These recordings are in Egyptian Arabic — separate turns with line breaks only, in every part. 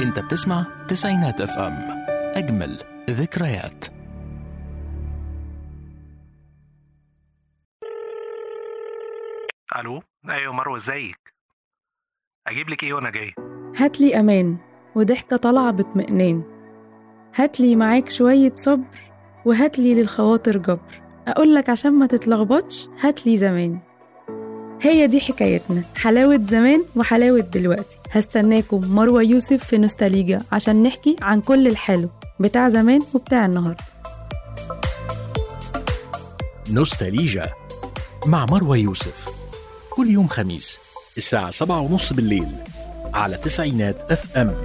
انت بتسمع تسعينات اف ام اجمل ذكريات
الو ايوه مروه ازيك اجيب لك ايه وانا جاي
هاتلي أمان وضحكة طالعة باطمئنان هاتلي معاك شوية صبر وهاتلي للخواطر جبر أقولك عشان ما تتلخبطش هاتلي زمان هي دي حكايتنا حلاوة زمان وحلاوة دلوقتي هستناكم مروة يوسف في نوستاليجا عشان نحكي عن كل الحلو بتاع زمان وبتاع النهاردة
نوستاليجا مع مروى يوسف كل يوم خميس الساعة سبعة ونص بالليل على تسعينات اف ام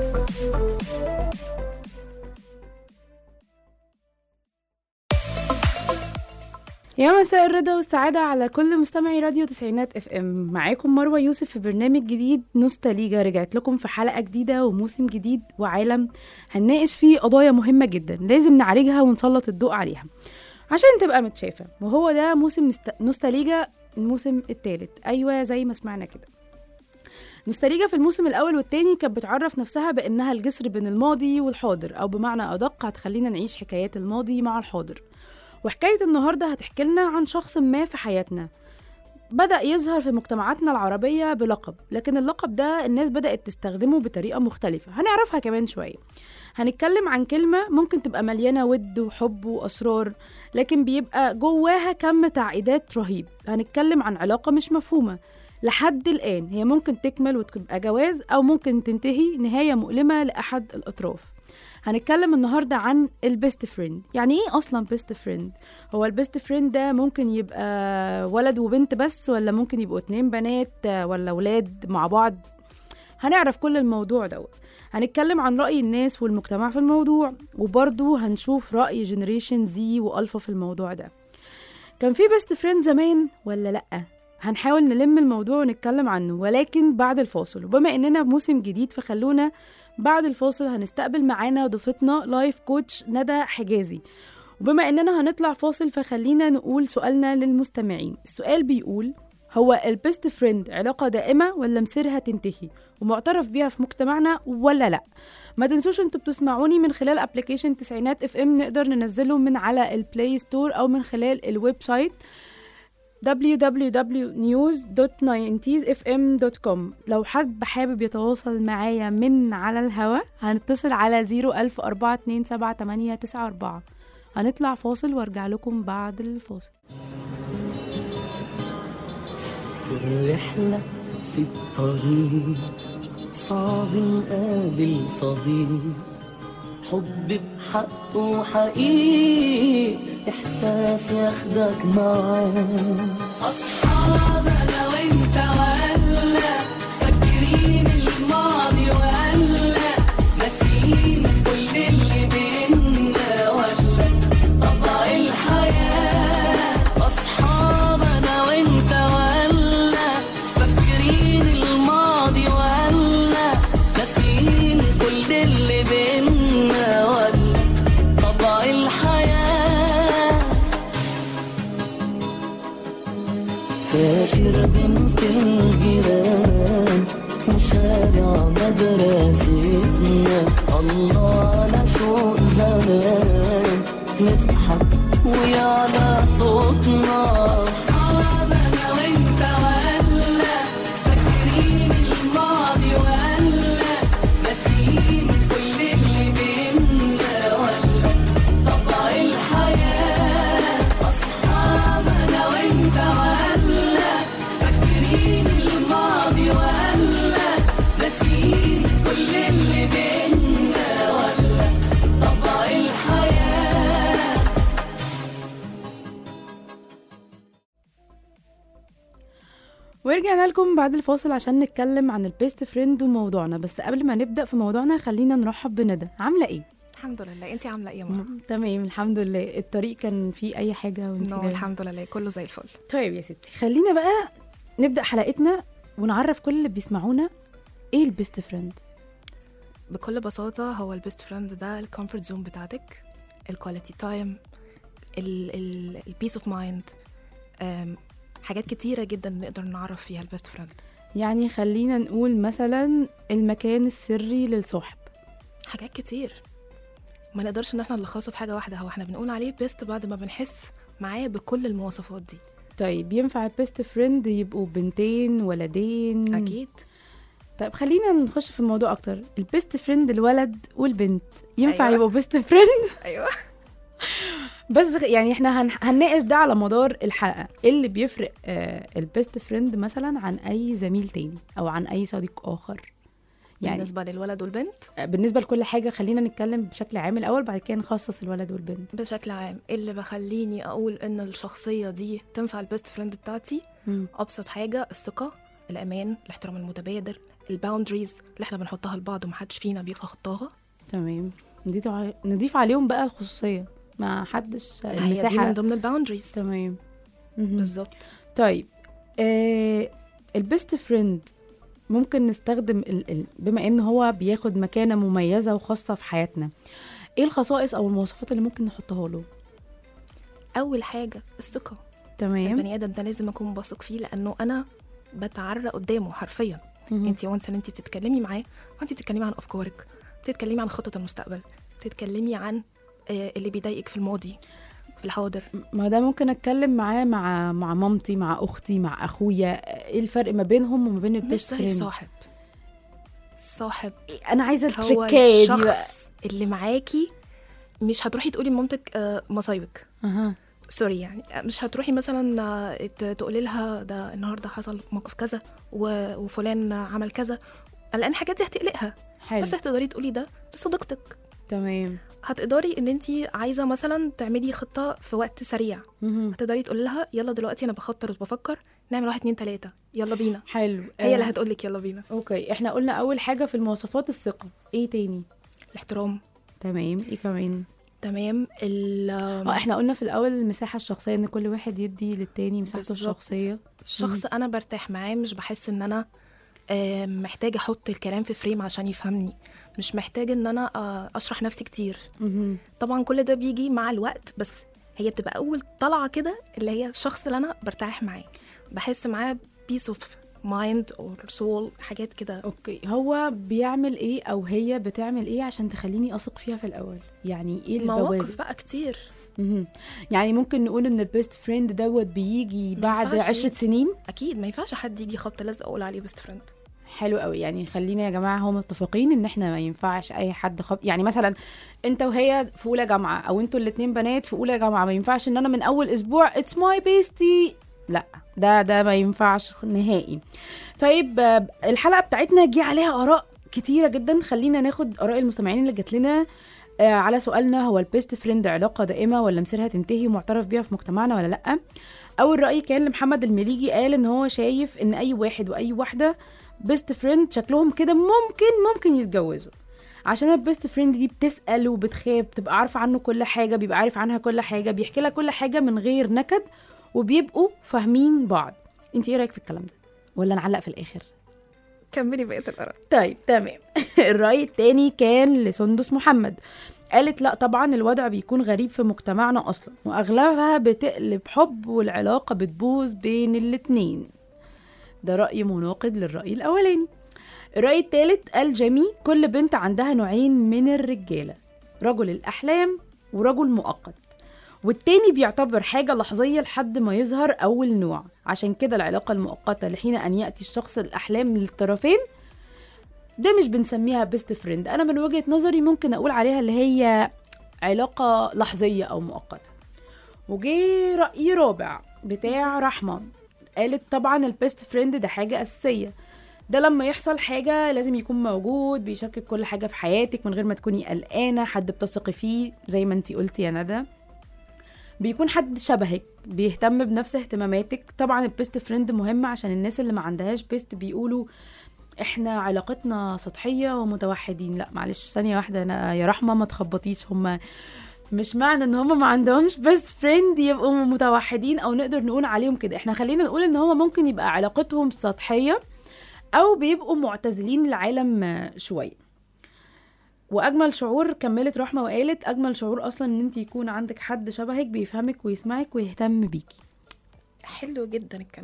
يا مساء الرضا والسعادة على كل مستمعي راديو تسعينات اف ام معاكم مروة يوسف في برنامج جديد نوستاليجا رجعت لكم في حلقة جديدة وموسم جديد وعالم هنناقش فيه قضايا مهمة جدا لازم نعالجها ونسلط الضوء عليها عشان تبقى متشافة وهو ده موسم نست- نوستاليجا الموسم الثالث أيوة زي ما سمعنا كده نوستاليجا في الموسم الأول والتاني كانت بتعرف نفسها بأنها الجسر بين الماضي والحاضر أو بمعنى أدق هتخلينا نعيش حكايات الماضي مع الحاضر وحكاية النهاردة هتحكي لنا عن شخص ما في حياتنا بدأ يظهر في مجتمعاتنا العربية بلقب لكن اللقب ده الناس بدأت تستخدمه بطريقة مختلفة هنعرفها كمان شوية هنتكلم عن كلمة ممكن تبقى مليانة ود وحب وأسرار لكن بيبقى جواها كم تعقيدات رهيب هنتكلم عن علاقة مش مفهومة لحد الآن هي ممكن تكمل وتبقى جواز أو ممكن تنتهي نهاية مؤلمة لأحد الأطراف هنتكلم النهاردة عن البيست فريند يعني ايه اصلا بيست فريند هو البيست فريند ده ممكن يبقى ولد وبنت بس ولا ممكن يبقوا اتنين بنات آه، ولا ولاد مع بعض هنعرف كل الموضوع دوت هنتكلم عن رأي الناس والمجتمع في الموضوع وبرضه هنشوف رأي جنريشن زي وألفا في الموضوع ده كان في بيست فريند زمان ولا لأ هنحاول نلم الموضوع ونتكلم عنه ولكن بعد الفاصل وبما اننا بموسم جديد فخلونا بعد الفاصل هنستقبل معانا ضيفتنا لايف كوتش ندى حجازي وبما اننا هنطلع فاصل فخلينا نقول سؤالنا للمستمعين السؤال بيقول هو البيست فريند علاقة دائمة ولا مصيرها تنتهي ومعترف بيها في مجتمعنا ولا لا ما تنسوش انتوا بتسمعوني من خلال ابلكيشن تسعينات اف ام نقدر ننزله من على البلاي ستور او من خلال الويب سايت www.news.90sfm.com لو حد حابب يتواصل معايا من على الهوا هنتصل على 010427894 هنطلع فاصل وارجع لكم بعد الفاصل
في الرحلة في الطريق صعب نقابل صديق حب بحقه حقيقي إحساس ياخدك معاه أصحاب أنا وأنت ولا فاكرين الماضي ولا ناسيين كل اللي بينا ولا طبع الحياة أصحاب أنا وأنت ولا فاكرين الماضي ولا ناسيين كل اللي بينا ولا طبع الحياة فاكر بنت الجيران وشارع مدرستنا الله على شوق زمان نضحك ويعلى صوتنا أصحابنا وانت ولا فاكرين الماضي ولا ناسيين كل اللي بينا ولا طبع الحياة أصحابنا وانت ولا فاكرين الماضي ولا ناسيين كل اللي بينا ولا طبع الحياة
ورجعنا لكم بعد الفاصل عشان نتكلم عن البيست فريند وموضوعنا بس قبل ما نبدأ في موضوعنا خلينا نرحب بندى عاملة ايه؟
الحمد لله انت عامله ايه يا ماما
م- تمام الحمد لله الطريق كان فيه أي حاجة وانت
نو
جاية؟
الحمد لله كله زي الفل
طيب يا ستي خلينا بقى نبدأ حلقتنا ونعرف كل اللي بيسمعونا ايه البيست فريند
بكل بساطه هو البيست فريند ده الكومفورت زون بتاعتك الكواليتي تايم البيس اوف مايند حاجات كتيره جدا نقدر نعرف فيها البيست فريند
يعني خلينا نقول مثلا المكان السري للصاحب
حاجات كتير ما نقدرش ان احنا نلخصه في حاجه واحده هو احنا بنقول عليه بيست بعد ما بنحس معاه بكل المواصفات دي
طيب ينفع البيست فريند يبقوا بنتين ولدين
اكيد
طيب خلينا نخش في الموضوع اكتر البيست فريند الولد والبنت ينفع
أيوة.
يبقوا بيست فريند
ايوه
بس يعني احنا هن... هنناقش ده على مدار الحلقه ايه اللي بيفرق آه البيست فريند مثلا عن اي زميل تاني او عن اي صديق اخر يعني
بالنسبه للولد والبنت
آه، بالنسبه لكل حاجه خلينا نتكلم بشكل عام الاول بعد كده نخصص الولد والبنت
بشكل عام إيه اللي بخليني اقول ان الشخصيه دي تنفع البيست فريند بتاعتي
مم.
ابسط حاجه الثقه الامان الاحترام المتبادل الباوندريز اللي احنا بنحطها لبعض ومحدش فينا بيتخطاها
تمام نضيف ع... نضيف عليهم بقى الخصوصيه ما حدش
هي دي
المساحه
من ضمن الباوندريز
تمام مهم.
بالظبط
طيب آه البيست فريند ممكن نستخدم ال ال بما ان هو بياخد مكانه مميزه وخاصه في حياتنا ايه الخصائص او المواصفات اللي ممكن نحطها له
اول حاجه الثقه
تمام
البني ادم ده لازم اكون بثق فيه لانه انا بتعرى قدامه حرفيا
مهم.
انت وانس ان انت بتتكلمي معاه وانت بتتكلمي عن افكارك بتتكلمي عن خطط المستقبل بتتكلمي عن آه، اللي بيضايقك في الماضي في الحاضر
ما ده ممكن اتكلم معاه مع مع مامتي مع اختي مع اخويا ايه الفرق ما بينهم وما بين
مش
البيست
زي
فريند
الصاحب الصاحب
انا عايزه
هو
التركايه دي بقى
الشخص اللي معاكي مش هتروحي تقولي لمامتك آه، مصايبك
اها
سوري يعني مش هتروحي مثلا آه، ت- تقولي لها ده النهارده حصل موقف كذا و- وفلان عمل كذا لان الحاجات دي هتقلقها
حلو
بس هتقدري تقولي ده لصديقتك
تمام
هتقدري ان انت عايزه مثلا تعملي خطه في وقت سريع
مهم.
هتقدري تقولي لها يلا دلوقتي انا بخطر وبفكر نعمل واحد اتنين تلاته يلا بينا
حلو
هي
آه،
اللي هتقولك يلا بينا
اوكي احنا قلنا اول حاجه في المواصفات الثقه ايه تاني
الاحترام
تمام ايه كمان
تمام ال
اه احنا قلنا في الاول المساحه الشخصيه ان كل واحد يدي للتاني مساحته
بالظبط.
الشخصيه
الشخص انا برتاح معاه مش بحس ان انا آه، محتاجه احط الكلام في فريم عشان يفهمني مش محتاجه ان انا آه، اشرح نفسي كتير
مهم.
طبعا كل ده بيجي مع الوقت بس هي بتبقى اول طلعه كده اللي هي الشخص اللي انا برتاح معاه بحس معاه بيس اوف مايند اور سول حاجات كده
اوكي هو بيعمل ايه او هي بتعمل ايه عشان تخليني اثق فيها في الاول يعني ايه البوادر
مواقف بقى كتير
مهم. يعني ممكن نقول ان البيست فريند دوت بيجي
ما
بعد
ينفعش.
عشرة سنين
اكيد ما ينفعش حد يجي خبط لزق اقول عليه بيست فريند
حلو قوي يعني خلينا يا جماعه هم متفقين ان احنا ما ينفعش اي حد خب... يعني مثلا انت وهي في اولى جامعه او انتوا الاتنين بنات في اولى جامعه ما ينفعش ان انا من اول اسبوع اتس ماي بيستي لا ده ده ما ينفعش نهائي طيب آه، الحلقه بتاعتنا جه عليها اراء كتيره جدا خلينا ناخد اراء المستمعين اللي جات لنا آه، على سؤالنا هو البيست فريند علاقه دائمه ولا مصيرها تنتهي ومعترف بيها في مجتمعنا ولا لا اول راي كان لمحمد المليجي قال ان هو شايف ان اي واحد واي واحده بيست فريند شكلهم كده ممكن ممكن يتجوزوا عشان البيست فريند دي بتسال وبتخاف بتبقى عارفه عنه كل حاجه بيبقى عارف عنها كل حاجه بيحكي لها كل حاجه من غير نكد وبيبقوا فاهمين بعض انت ايه رايك في الكلام ده ولا نعلق في الاخر
كملي بقيه الاراء
طيب تمام الرأي التاني كان لسندس محمد قالت لا طبعا الوضع بيكون غريب في مجتمعنا اصلا واغلبها بتقلب حب والعلاقه بتبوظ بين الاتنين ده رأي مناقض للرأي الاولاني الرأي التالت قال جيمي كل بنت عندها نوعين من الرجاله رجل الاحلام ورجل مؤقت والتاني بيعتبر حاجة لحظية لحد ما يظهر أول نوع عشان كده العلاقة المؤقتة لحين أن يأتي الشخص الأحلام للطرفين ده مش بنسميها بيست فريند انا من وجهة نظري ممكن اقول عليها اللي هي علاقة لحظية او مؤقتة وجي رأي رابع بتاع رحمة قالت طبعا البيست فريند ده حاجة أساسية ده لما يحصل حاجة لازم يكون موجود بيشاركك كل حاجة في حياتك من غير ما تكوني قلقانة حد بتثقي فيه زي ما انتي قلتي يا ندى بيكون حد شبهك بيهتم بنفس اهتماماتك طبعا البيست فريند مهمة عشان الناس اللي ما عندهاش بيست بيقولوا احنا علاقتنا سطحية ومتوحدين لا معلش ثانية واحدة أنا يا رحمة ما تخبطيش هما مش معنى ان هما ما عندهمش بيست فريند يبقوا متوحدين او نقدر نقول عليهم كده احنا خلينا نقول ان هما ممكن يبقى علاقتهم سطحية او بيبقوا معتزلين العالم آه، شوية واجمل شعور كملت رحمة وقالت اجمل شعور اصلا ان انت يكون عندك حد شبهك بيفهمك ويسمعك ويهتم بيكي
حلو جدا الكلام ده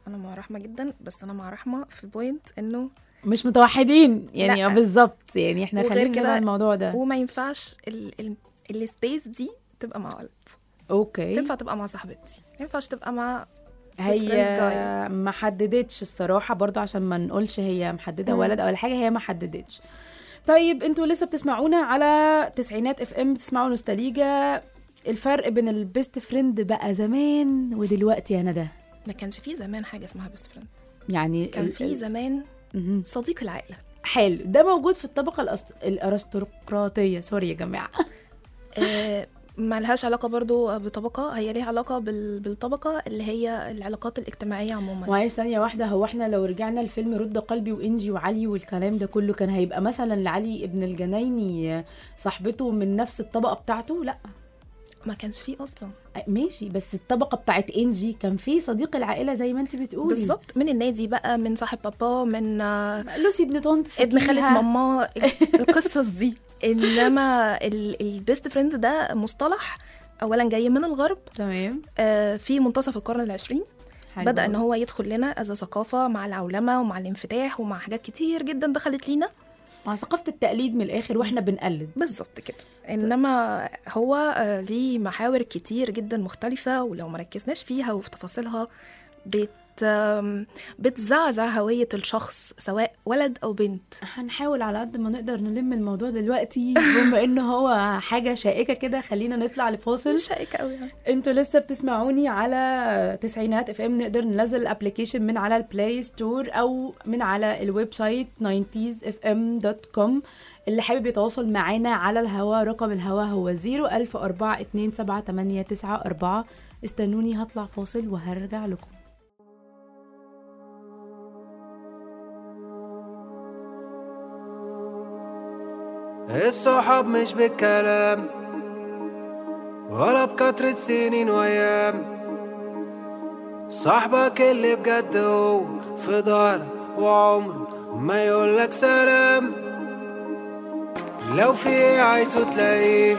انا مع رحمه جدا بس انا مع رحمه في بوينت انه
مش متوحدين يعني
لأ.
آه بالظبط يعني احنا
وغير
خلينا
كده
كده الموضوع ده
وما ينفعش ال- ال- السبيس دي تبقى مع ولد
اوكي
تنفع تبقى مع صاحبتي ما ينفعش تبقى مع friend
هي ما حددتش الصراحه برضو عشان ما نقولش هي محدده
مم.
ولد او حاجه هي ما حددتش طيب انتوا لسه بتسمعونا على تسعينات اف ام بتسمعوا نوستاليجا الفرق بين البيست فريند بقى زمان ودلوقتي يا ندى
ما كانش في زمان حاجه اسمها بيست فريند
يعني
كان
ال-
في
ال-
زمان
مهم.
صديق العائله
حلو ده موجود في الطبقه الأست... الارستقراطيه سوري يا جماعه
آه، ما لهاش علاقه برضو بطبقه هي ليها علاقه بال- بالطبقه اللي هي العلاقات الاجتماعيه عموما
معلش ثانية واحدة هو احنا لو رجعنا لفيلم رد قلبي وانجي وعلي والكلام ده كله كان هيبقى مثلا لعلي ابن الجنايني صاحبته من نفس الطبقة بتاعته لا
ما كانش فيه اصلا
ماشي بس الطبقة بتاعت انجي كان في صديق العائلة زي ما انت بتقولي
بالظبط من النادي بقى من صاحب بابا من آه،
لوسي ابن طنط
ابن خالة
فاكرها؟
ماما القصص دي انما البيست فريند ده مصطلح اولا جاي من الغرب
تمام
آه، في منتصف القرن العشرين
حلو
بدا ان
أوي.
هو يدخل لنا از ثقافه مع العولمه ومع الانفتاح ومع حاجات كتير جدا دخلت لينا
مع ثقافة التقليد من الآخر واحنا بنقلد
بالظبط كده انما هو آه، ليه محاور كتير جدا مختلفه ولو ما ركزناش فيها وفي تفاصيلها بت آم، بتزعزع هويه الشخص سواء ولد او بنت
هنحاول على قد ما نقدر نلم الموضوع دلوقتي بما ان هو حاجة شائكة كده خلينا نطلع لفاصل
شائكه قوي يعني
انتوا لسه بتسمعوني على تسعينات اف ام نقدر ننزل الابلكيشن من على البلاي ستور او من على الويب سايت 90sfm.com اللي حابب يتواصل معانا على الهوا رقم الهوا هو 01042788994 استنوني هطلع فاصل وهرجع لكم
الصحاب مش بالكلام ولا بكترة سنين وأيام صاحبك اللي بجد هو في ظهرك وعمره ما يقولك سلام لو في ايه عايزه تلاقيه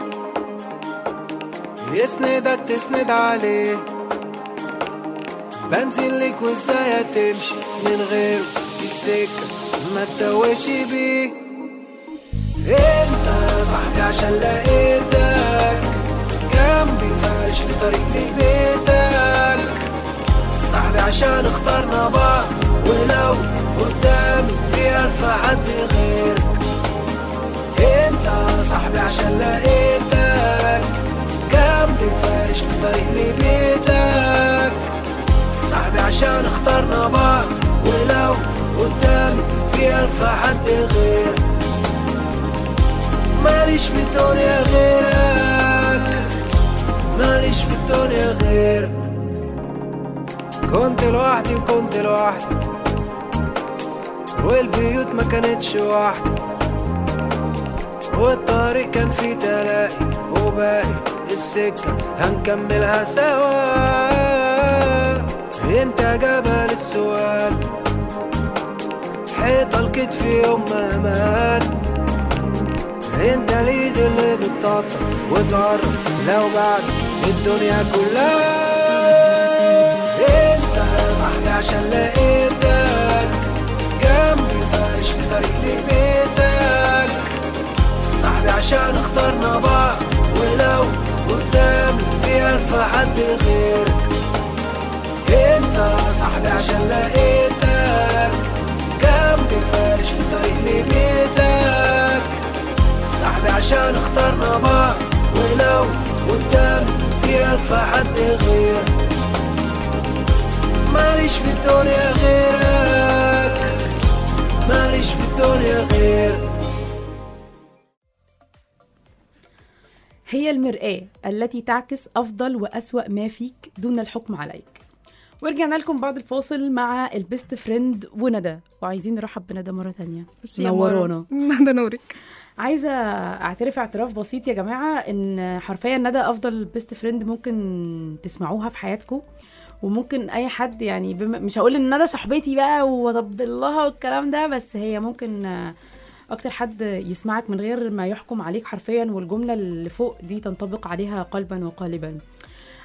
يسندك تسند عليه بنزل لك وازاي هتمشي من غيره في السكة ما تتوهش بيه انت يا صاحبي عشان لقيتك جنبي فارش لطريق لبيتك صاحبي عشان اخترنا بعض ولو قدامي في ألف حد غيرك انت يا صاحبي عشان لقيتك جنبي فارش لطريق لبيتك صاحبي عشان اخترنا بعض ولو قدامي في ألف حد غيرك ماليش في الدنيا غيرك ماليش في الدنيا غيرك كنت لوحدي وكنت لوحدي والبيوت ما كانتش واحدة والطريق كان فيه تلاقي وباقي السكة هنكملها سوا انت جبل السؤال حيطة الكتف يوم ما مات انت اليد اللي بتطبطب وتقرب لو بعد الدنيا كلها انت يا صاحبي عشان لقيتك جنبي فارش لطريق لبيتك صاحبي عشان اخترنا بعض ولو قدامي في ألف حد غيرك انت يا صاحبي عشان لقيتك جنبي فارش لطريق لبيتك صاحبي عشان اخترنا بعض ولو قدامي في ألف حد غير ماليش في الدنيا غيرك ماليش في الدنيا غيرك
هي المرآة التي تعكس أفضل وأسوأ ما فيك دون الحكم عليك ورجعنا لكم بعد الفاصل مع البيست فريند وندى وعايزين نرحب بندى مرة تانية نورونا
ده نورك
عايزة أعترف اعتراف بسيط يا جماعة إن حرفيا ندى أفضل بيست فريند ممكن تسمعوها في حياتكم وممكن أي حد يعني بم... مش هقول إن ندى صاحبتي بقى وطب الله والكلام ده بس هي ممكن آه، أكتر حد يسمعك من غير ما يحكم عليك حرفيا والجملة اللي فوق دي تنطبق عليها قلبا وقالبا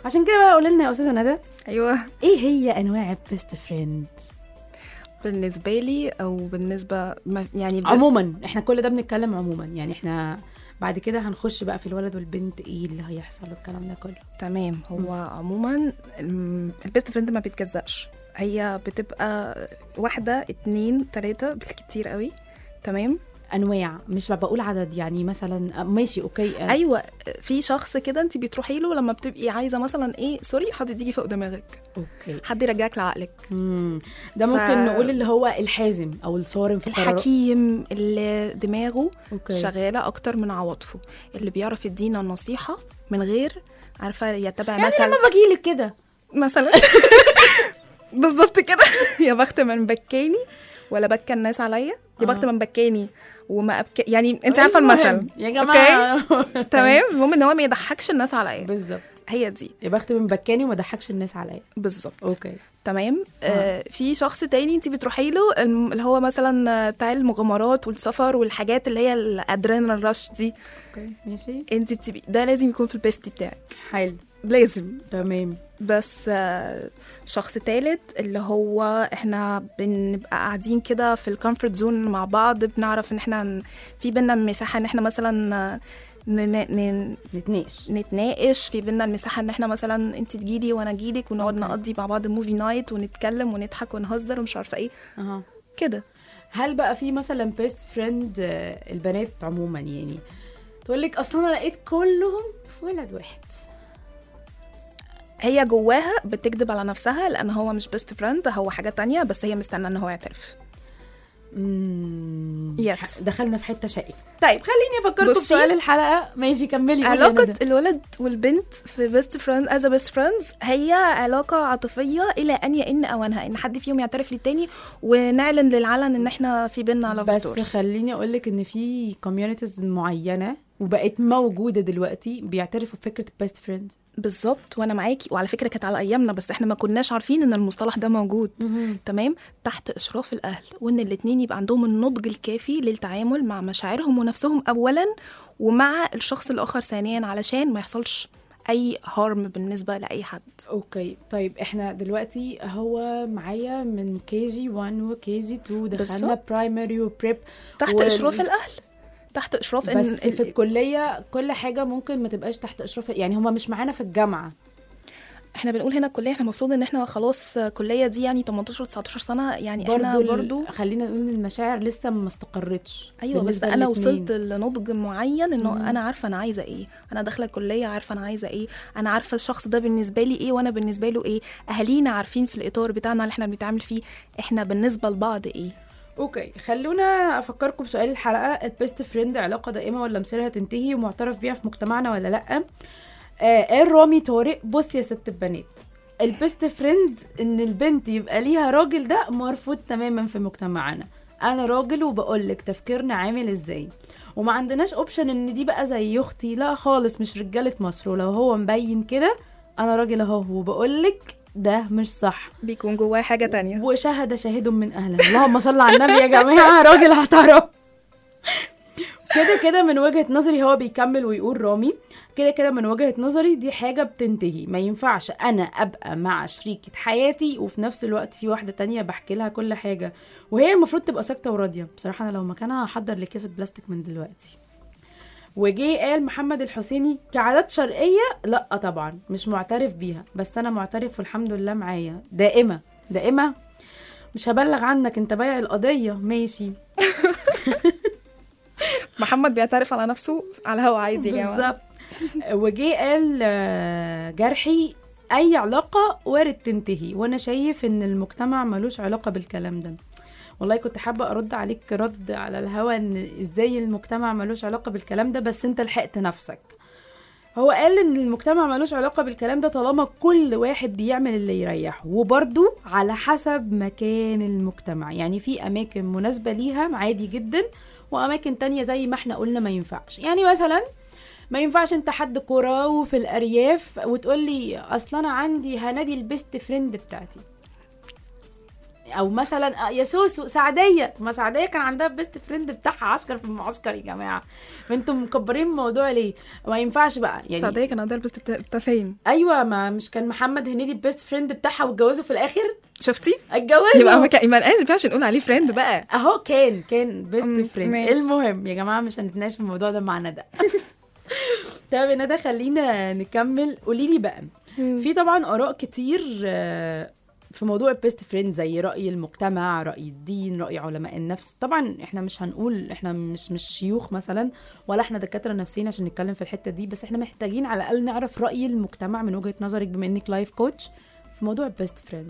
عشان كده بقى قول لنا يا استاذه ندى
ايوه
ايه هي انواع البيست فريند
بالنسبه لي او بالنسبه ما يعني ب-
عموما احنا كل ده بنتكلم عموما يعني احنا بعد كده هنخش بقى في الولد والبنت ايه اللي هيحصل الكلام ده كله
تمام هو عموما الم- البيست فريند ما بيتجزأش هي بتبقى واحدة اتنين تلاتة بالكتير قوي تمام
انواع مش بقول عدد يعني مثلا ماشي اوكي آه،
ايوه في شخص كده انت بتروحي له لما بتبقي عايزه مثلا ايه سوري حد يجي فوق دماغك
اوكي
حد يرجعك لعقلك
مم. ده ممكن
ف-
نقول اللي هو الحازم او الصارم في قراره
الحكيم اللي دماغه
اوكي
شغاله اكتر من عواطفه اللي بيعرف يدينا النصيحه من غير عارفه يتبع
يعني
مثل
لما باجيلك كده
مثلا بالظبط كده يا بخت من بكاني ولا بكى الناس عليا يا بخت
آه.
من بكاني وما أبكي يعني انت عارفه
المهم،
المثل
يا جماعه
تمام المهم ان هو ما يضحكش الناس عليا
بالظبط
هي دي
يا بخت من بكاني وما ضحكش الناس عليا
بالظبط
اوكي
تمام آه في شخص تاني انت بتروحي له الم- اللي هو مثلا آه، بتاع المغامرات والسفر والحاجات اللي هي الادرينال رش دي
اوكي ماشي
انت بتبقي ده لازم يكون في البيستي بتاعك
حلو
لازم
تمام
بس آه، شخص تالت اللي هو احنا بنبقى قاعدين كده في الكومفورت زون مع بعض بنعرف ان احنا ن- في بينا مساحه ان احنا مثلا آه، ن- ن-
نتناقش
نتناقش في بينا المساحه ان احنا مثلا انت تجيلي وانا اجيلك ونقعد
أوكي.
نقضي مع بعض موفي نايت ونتكلم ونضحك ونهزر ومش عارفه ايه
اها
كده
هل بقى في مثلا بيست فريند البنات عموما يعني تقول لك اصلا انا لقيت كلهم في ولد واحد
هي جواها بتكذب على نفسها لان هو مش بيست فريند هو حاجه تانية بس هي مستنى ان هو يعترف
امم
Yes.
دخلنا في حته شائكه طيب خليني افكركم
بصي.
بسؤال الحلقه ماشي كملي قولي يا
علاقة
ندى.
الولد والبنت في بيست فريند از بيست فريندز هي علاقة عاطفية إلى أن يئن أوانها إن حد فيهم يعترف للتاني ونعلن للعلن إن إحنا في بينا لاف
بس
ستوري
خليني اقول لك ان في كوميونيتيز معينه وبقت موجوده دلوقتي بيعترفوا بفكره البيست فريند
بالظبط وأنا معاكي وعلى فكرة كانت على أيامنا بس إحنا ما كناش عارفين إن المصطلح ده موجود تمام تحت إشراف الأهل وإن الاتنين يبقى عندهم النضج الكافي للتعامل مع مشاعرهم ونفسهم أولا ومع الشخص الآخر ثانيا علشان ما يحصلش أي هارم بالنسبة لأي حد
اوكي طيب احنا دلوقتي هو معايا من كي جي 1 وكي جي 2 دخلنا
بالظبط.
برايمري وبريب
تحت
وال-
إشراف الأهل تحت إشراف
بس
إن
في الكليه كل حاجه ممكن ما تبقاش تحت اشراف يعني هما مش معانا في الجامعه
احنا بنقول هنا الكليه احنا المفروض ان احنا خلاص كليه دي يعني 18 19 سنه يعني احنا
برضو
برضو
ال- خلينا نقول ان المشاعر لسه ما استقرتش
ايوه بس
بالنسبة
انا
للاتنين.
وصلت لنضج معين انه انا عارفه انا عايزه ايه انا داخله الكليه عارفه انا عايزه ايه انا عارفه الشخص ده بالنسبه لي ايه وانا بالنسبه له ايه اهالينا عارفين في الاطار بتاعنا اللي احنا بنتعامل فيه احنا بالنسبه لبعض ايه
اوكي خلونا افكركم بسؤال الحلقه البيست فريند علاقه دائمه ولا مصيرها تنتهي ومعترف بيها في مجتمعنا ولا لا آه قال رامي طارق بص يا ست البنات البيست فريند ان البنت يبقى ليها راجل ده مرفوض تماما في مجتمعنا انا راجل وبقول لك تفكيرنا عامل ازاي وما عندناش اوبشن ان دي بقى زي اختي لا خالص مش رجاله مصر ولو هو مبين كده انا راجل اهو وبقول لك ده مش صح
بيكون جواه حاجه تانية
وشهد شاهد من اهله اللهم صل على النبي يا جماعه راجل احترم كده كده من وجهه نظري هو بيكمل ويقول رامي كده كده من وجهه نظري دي حاجه بتنتهي ما ينفعش انا ابقى مع شريكه حياتي وفي نفس الوقت في واحده تانية بحكي لها كل حاجه وهي المفروض تبقى ساكته وراضيه بصراحه انا لو مكانها هحضر لكيس بلاستيك من دلوقتي وجي قال محمد الحسيني كعادات شرقيه لا طبعا مش معترف بيها بس انا معترف والحمد لله معايا دائمه دائمه مش هبلغ عنك انت بايع القضيه ماشي
محمد بيعترف على نفسه على هوا عادي يا جماعه
بالظبط وجي قال آه، جرحي اي علاقه وارد تنتهي وانا شايف ان المجتمع ملوش علاقه بالكلام ده والله كنت حابه ارد عليك رد على الهوا ان ازاي المجتمع ملوش علاقه بالكلام ده بس انت لحقت نفسك هو قال ان المجتمع ملوش علاقه بالكلام ده طالما كل واحد بيعمل اللي يريحه وبرده على حسب مكان المجتمع يعني في اماكن مناسبه ليها عادي جدا واماكن تانية زي ما احنا قلنا ما ينفعش يعني مثلا ما ينفعش انت حد كرة وفي الارياف وتقول لي اصل انا عندي هنادي البيست فريند بتاعتي او مثلا آه، يا سوسو سعديه ما سعديه كان عندها بيست فريند بتاعها عسكر في المعسكر يا جماعه فانتم مكبرين الموضوع ليه ما ينفعش بقى يعني
سعدية كان عندها البست بتا- بتاع فين
ايوه ما مش كان محمد هنيدي البيست فريند بتاعها واتجوزوا في الاخر
شفتي
اتجوزوا
يبقى ما كان ما ينفعش نقول عليه فريند بقى
اهو كان كان
أم،
بيست فريند
ماشي.
المهم يا جماعه مش هنتناقش في الموضوع ده مع ندى طب يا ندى خلينا نكمل قولي لي بقى في طبعا اراء كتير آه، في موضوع البيست فريند زي راي المجتمع راي الدين راي علماء النفس طبعا احنا مش هنقول احنا مش مش شيوخ مثلا ولا احنا دكاتره نفسيين عشان نتكلم في الحته دي بس احنا محتاجين على الاقل نعرف راي المجتمع من وجهه نظرك بما انك لايف كوتش في موضوع البيست فريند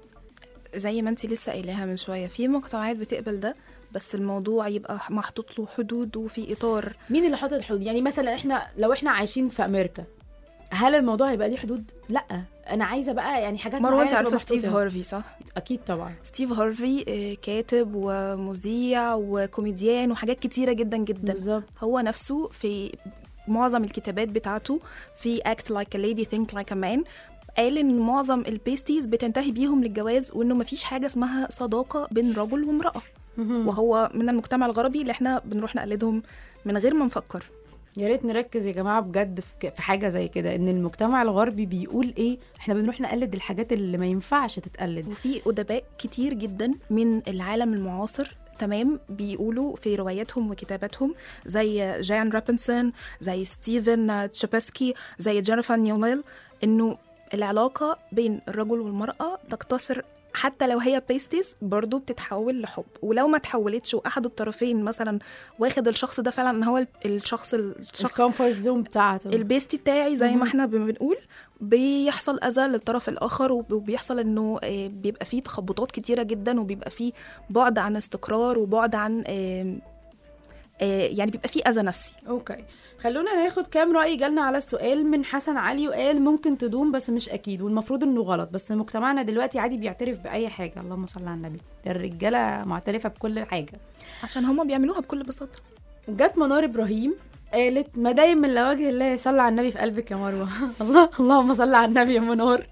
زي ما انت لسه قايلاها من شويه في مجتمعات بتقبل ده بس الموضوع يبقى محطوط له حدود وفي اطار
مين اللي حاطط الحدود يعني مثلا احنا لو احنا عايشين في امريكا هل الموضوع هيبقى ليه حدود لا انا عايزه بقى يعني حاجات
مروه انت
معينة
عارفه
تبقى
ستيف
محطوطة.
هارفي صح
اكيد طبعا
ستيف هارفي آه، كاتب ومذيع وكوميديان وحاجات كتيره جدا جدا
بالظبط
هو نفسه في معظم الكتابات بتاعته في act like a lady think like a man قال ان معظم البيستيز بتنتهي بيهم للجواز وانه مفيش حاجه اسمها صداقه بين رجل وامراه وهو من المجتمع الغربي اللي احنا بنروح نقلدهم من غير ما نفكر
يا ريت نركز يا جماعه بجد في ك- في حاجه زي كده ان المجتمع الغربي بيقول ايه احنا بنروح نقلد الحاجات اللي ما ينفعش تتقلد
وفي ادباء كتير جدا من العالم المعاصر تمام بيقولوا في رواياتهم وكتاباتهم زي جان رابنسون زي ستيفن تشابسكي زي جينيفر نيوميل انه العلاقه بين الرجل والمراه تقتصر حتى لو هي بيستيز برضو بتتحول لحب ولو ما تحولتش واحد الطرفين مثلا واخد الشخص ده فعلا ان هو ال- الشخص الشخص
الكومفورت زون بتاعته
البيستي بتاعي زي
مهم.
ما احنا بنقول بيحصل اذى للطرف الاخر وب- وبيحصل انه آه، بيبقى فيه تخبطات كتيره جدا وبيبقى فيه بعد عن استقرار وبعد عن آم، آه، يعني بيبقى فيه اذى نفسي
اوكي خلونا ناخد كام رأي جالنا على السؤال من حسن علي وقال ممكن تدوم بس مش اكيد والمفروض انه غلط بس مجتمعنا دلوقتي عادي بيعترف باي حاجه اللهم صل على النبي ده الرجاله معترفه بكل حاجه
عشان هما بيعملوها بكل بساطه
جت منار ابراهيم قالت ما دايم من لوجه الله صلى على النبي في قلبك يا مروه الله اللهم صل على النبي يا منار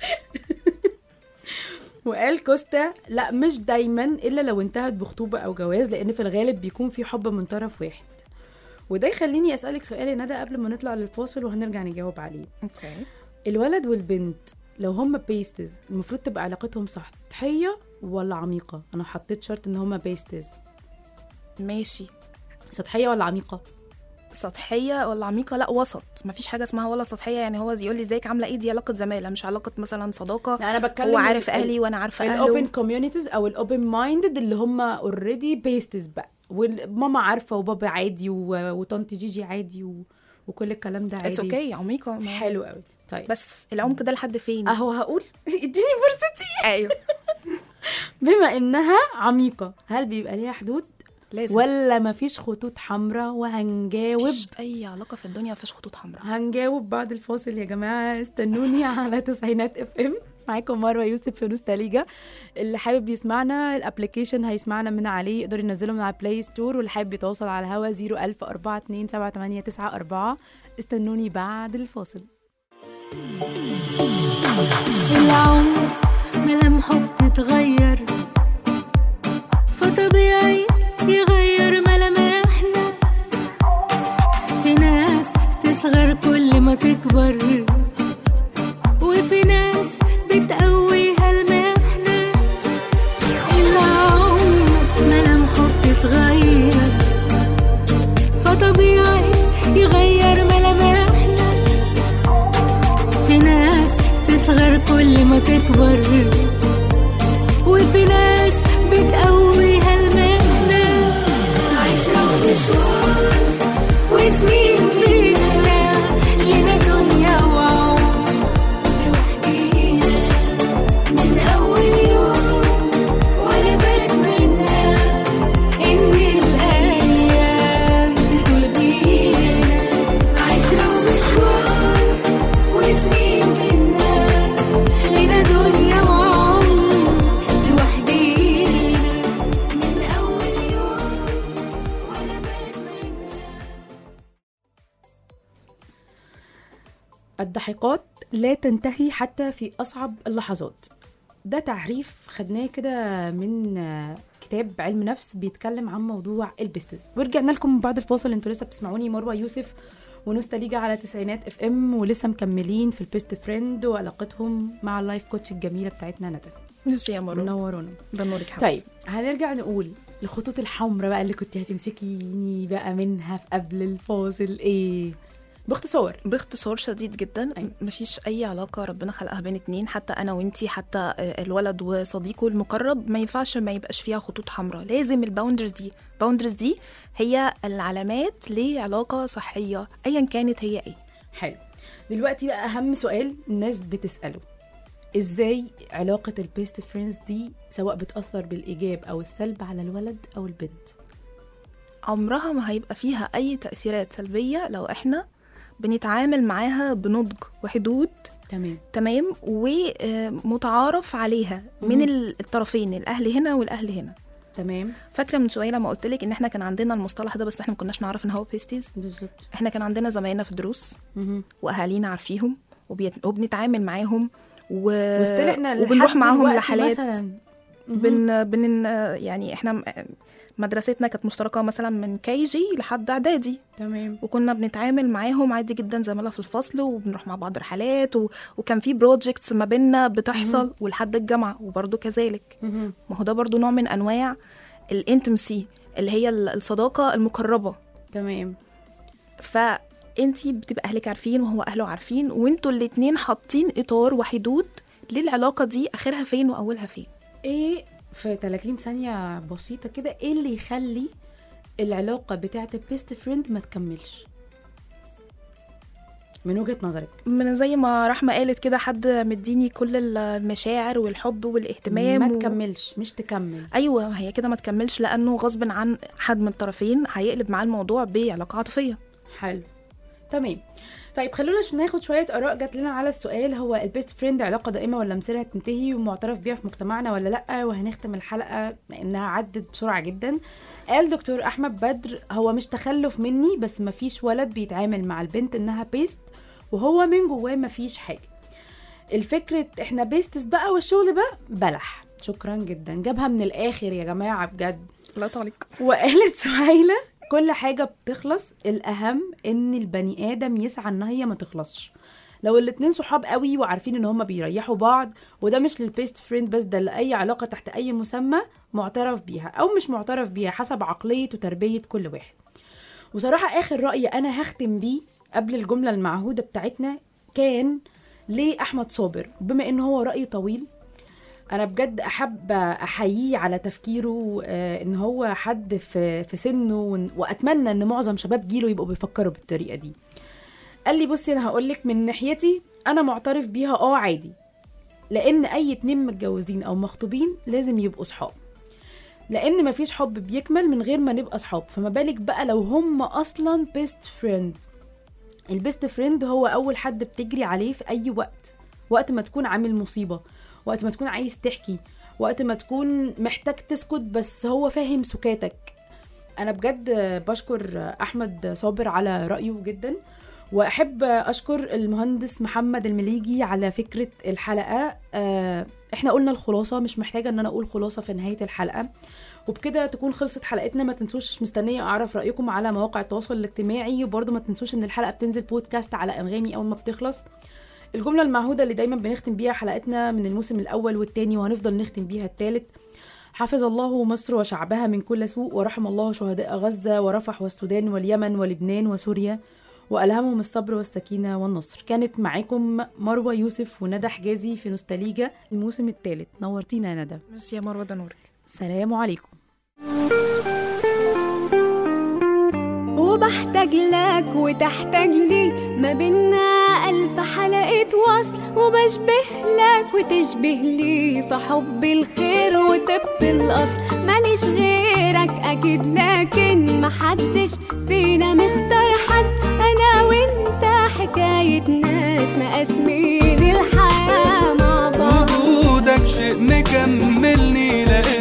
وقال كوستا لا مش دايما الا لو انتهت بخطوبه او جواز لان في الغالب بيكون في حب من طرف واحد وده يخليني اسالك سؤال يا ندى قبل ما نطلع للفاصل وهنرجع نجاوب عليه
اوكي
الولد والبنت لو هم بيستز المفروض تبقى علاقتهم سطحيه ولا عميقه انا حطيت شرط ان هم بيستز
ماشي
سطحيه ولا عميقه
سطحيه ولا عميقه لا وسط مفيش حاجه اسمها ولا سطحيه يعني هو يقول لي ازيك عامله ايه دي علاقه زماله مش علاقه مثلا صداقه
لا انا بتكلم
هو عارف
ال-
اهلي وانا عارفه
الاوبن
اهله
كوميونيتيز او الاوبن مايندد اللي هم اوريدي بيستز بقى وماما عارفه وبابا عادي و... وطنط جيجي عادي و... وكل الكلام ده عادي
اتس اوكي عميقه ما-
حلو قوي طيب
بس العمق ده لحد فين
اهو هقول اديني فرصتي
ايوه
بما انها عميقه هل بيبقى ليها حدود
لازم
ولا مفيش خطوط حمراء وهنجاوب
مفيش اي علاقه في الدنيا مفيش خطوط حمراء
هنجاوب بعد الفاصل يا جماعه استنوني على تسعينات اف ام معاكم مروه يوسف في نوستاليجا اللي حابب يسمعنا الابلكيشن هيسمعنا من عليه يقدر ينزله من على بلاي ستور واللي حابب يتواصل على الهوا 010427894 استنوني بعد الفاصل
العمر ملامحه بتتغير فطبيعي يغير ملامحنا في ناس تصغر كل ما تكبر وفي ناس بتقويها المحنة العمر ملامحه بتتغير فطبيعي يغير ملامحنا في ناس تصغر كل ما تكبر وفي ناس بتقويها المهنة عشرة ومشوار وسنين لينا لنا دنيا وعمر لوحدينا من أول يوم وأنا بتمنى إن الأيام تطول بينا عشرة ومشوار وسنين منا لنا دنيا وعمر لوحدينا من أول يوم وأنا بتمنى
الضحكات لا تنتهي حتى في أصعب اللحظات ده تعريف خدناه كده من آه، كتاب علم نفس بيتكلم عن موضوع البيستز ورجعنا لكم بعد الفاصل انتوا لسه بتسمعوني مروه يوسف ونوستاليجا على تسعينات اف ام ولسه مكملين في البيست فريند وعلاقتهم مع اللايف كوتش الجميله بتاعتنا ندى
ميرسي يا مرو
منورونا
ده نورك
طيب
حبيبتي
هنرجع نقول الخطوط الحمراء بقى اللي كنت هتمسكيني بقى منها في قبل الفاصل ايه باختصار
باختصار شديد جدا
أيوة.
مفيش اي علاقه ربنا خلقها بين اتنين حتى انا وانتي حتى آه، الولد وصديقه المقرب ما ينفعش ما يبقاش فيها خطوط حمراء لازم الباوندرز دي باوندرز دي هي العلامات لعلاقه صحيه ايا كانت هي ايه
حلو دلوقتي بقى اهم سؤال الناس بتساله ازاي علاقه البيست فريندز دي سواء بتاثر بالايجاب او السلب على الولد او البنت
عمرها ما هيبقى فيها اي تاثيرات سلبيه لو احنا بنتعامل معاها بنضج وحدود
تمام
تمام ومتعارف عليها من
مهم.
الطرفين الاهل هنا والاهل هنا
تمام
فاكره من شويه لما قلت لك ان احنا كان عندنا المصطلح ده بس احنا ما كناش نعرف ان هو بيستيز
بالظبط
احنا كان عندنا زمايلنا في الدروس
مهم.
واهالينا عارفيهم وبيت... وبنتعامل معاهم و...
وستيل احنا
وبنروح
لحد
معاهم
دلوقتي
رحلات
مثلا مهم.
بن... بن يعني احنا م- مدرستنا كانت مشتركه مثلا من كي جي لحد اعدادي
تمام
وكنا بنتعامل معاهم عادي جدا زملاء في الفصل وبنروح مع بعض رحلات و... وكان في بروجكتس ما بيننا بتحصل ولحد الجامعه وبرضه كذلك
مهم.
ما هو ده برضه نوع من انواع الانتمسي اللي هي ال- الصداقه المقربه
تمام
فانتي بتبقى اهلك عارفين وهو اهله عارفين وانتوا الاتنين حاطين اطار وحدود للعلاقه دي اخرها فين واولها فين
ايه في 30 ثانيه بسيطه كده ايه اللي يخلي العلاقه بتاعه البيست فريند ما تكملش من وجهه نظرك
من زي ما رحمه قالت كده حد مديني كل المشاعر والحب والاهتمام
ما
و-
تكملش مش تكمل
ايوه هي كده ما تكملش لانه غصب عن حد من الطرفين هيقلب معاه الموضوع بعلاقه عاطفيه
حلو تمام طيب خلونا ش- ناخد شويه اراء جات لنا على السؤال هو البيست فريند علاقه دائمه ولا مصيرها تنتهي ومعترف بيها في مجتمعنا ولا لا وهنختم الحلقه لانها عدت بسرعه جدا قال دكتور احمد بدر هو مش تخلف مني بس مفيش ولد بيتعامل مع البنت انها بيست وهو من جواه مفيش حاجه الفكرة احنا بيستس بقى والشغل بقى بلح شكرا جدا جابها من الاخر يا جماعه بجد
لا تعليق
وقالت سهيلة كل حاجة بتخلص الأهم إن البني آدم يسعى إن هي ما تخلصش لو الاتنين صحاب قوي وعارفين ان هما بيريحوا بعض وده مش للبيست فريند بس ده لأي علاقة تحت أي مسمى معترف بيها أو مش معترف بيها حسب عقلية وتربية كل واحد وصراحة آخر رأي أنا هختم بيه قبل الجملة المعهودة بتاعتنا كان ليه أحمد صابر بما إن هو رأي طويل انا بجد احب احييه على تفكيره آه، ان هو حد في في سنه وإن- واتمنى ان معظم شباب جيله يبقوا بيفكروا بالطريقه دي قال لي بصي انا هقول لك من ناحيتي انا معترف بيها اه عادي لان اي اتنين متجوزين او مخطوبين لازم يبقوا صحاب لان مفيش حب بيكمل من غير ما نبقى صحاب فما بالك بقى لو هم اصلا بيست فريند البيست فريند هو اول حد بتجري عليه في اي وقت وقت ما تكون عامل مصيبه وقت ما تكون عايز تحكي وقت ما تكون محتاج تسكت بس هو فاهم سكاتك انا بجد بشكر احمد صابر على رايه جدا واحب اشكر المهندس محمد المليجي على فكره الحلقه آه، احنا قلنا الخلاصه مش محتاجه ان انا اقول خلاصه في نهايه الحلقه وبكده تكون خلصت حلقتنا ما تنسوش مستنيه اعرف رايكم على مواقع التواصل الاجتماعي وبرضه ما تنسوش ان الحلقه بتنزل بودكاست على انغامي اول ما بتخلص الجمله المعهوده اللي دايما بنختم بيها حلقتنا من الموسم الاول والتاني وهنفضل نختم بيها التالت حفظ الله مصر وشعبها من كل سوء ورحم الله شهداء غزة ورفح والسودان واليمن ولبنان وسوريا وألهمهم الصبر والسكينة والنصر كانت معاكم مروة يوسف وندى حجازي في نوستاليجا الموسم الثالث نورتينا يا ندى
بس يا مروه ده نورك
سلام عليكم
وبحتاج لك وتحتاج لي ما بينا ألف حلقة وصل وبشبه لك وتشبه لي في حب الخير وطب الأصل ماليش غيرك أكيد لكن محدش فينا مختار حد أنا وأنت حكاية ناس مقاسمين الحياة مع بعض
وجودك شيء مكملني لان